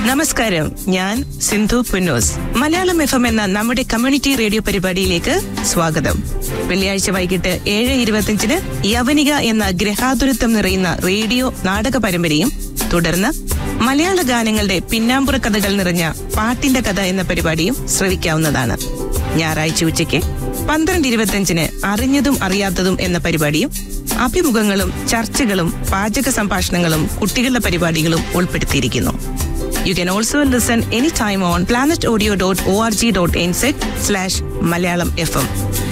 നമസ്കാരം ഞാൻ Sindhu Punnoose Malayalam F M എന്ന നമ്മുടെ കമ്മ്യൂണിറ്റി റേഡിയോ പരിപാടിയിലേക്ക് സ്വാഗതം വെള്ളിയാഴ്ച വൈകിട്ട് ഏഴ് ഇരുപത്തിയഞ്ചിന് യവനിക എന്ന ഗ്രഹാതുരത്വം നിറയുന്ന റേഡിയോ നാടക പരമ്പരയും തുടർന്ന് മലയാള ഗാനങ്ങളുടെ പിന്നാമ്പുറ കഥകൾ നിറഞ്ഞ പാട്ടിന്റെ കഥ എന്ന പരിപാടിയും ശ്രവിക്കാവുന്നതാണ് ഞായറാഴ്ച ഉച്ചയ്ക്ക് പന്ത്രണ്ട് ഇരുപത്തിയഞ്ചിന് അറിഞ്ഞതും അറിയാത്തതും എന്ന പരിപാടിയും അഭിമുഖങ്ങളും ചർച്ചകളും പാചക സംഭാഷണങ്ങളും കുട്ടികളുടെ പരിപാടികളും ഉൾപ്പെടുത്തിയിരിക്കുന്നു You can also listen anytime on planetaudio.org.nz slash Malayalam FM.